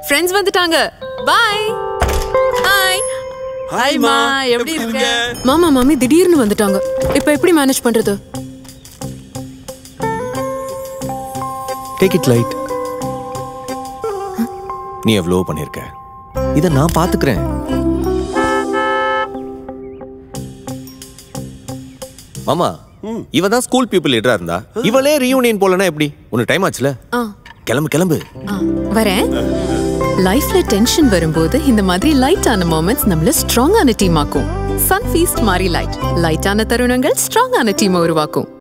friends வந்துட்டாங்க bye hi hi மா எப்படி இருக்க மாமா மாமி திடீர்னு வந்துட்டாங்க இப்போ எப்படி மேனேஜ் பண்றது டேக் இட் லைட் நீ எவ்வளோ பண்ணிருக்க இதை நான் பாத்துக்கிறேன் மாமா இவ தான் ஸ்கூல் பீப்புள் லீடரா இருந்தா இவளே ரீயூனியன் போலனா எப்படி உனக்கு டைம் ஆச்சுல ஆ கிளம்பு கிளம்பு ஆ, வரேன் லைஃப்ல டென்ஷன் வரும்போது இந்த மாதிரி லைட்டான மொமெண்ட்ஸ் நம்மள ஸ்ட்ராங்கான டீம் ஆக்கும் சன் ஃபீஸ்ட் மாதிரி லைட் லைட்டான தருணங்கள் ஸ்ட்ராங்கான டீமை உருவாக்கும்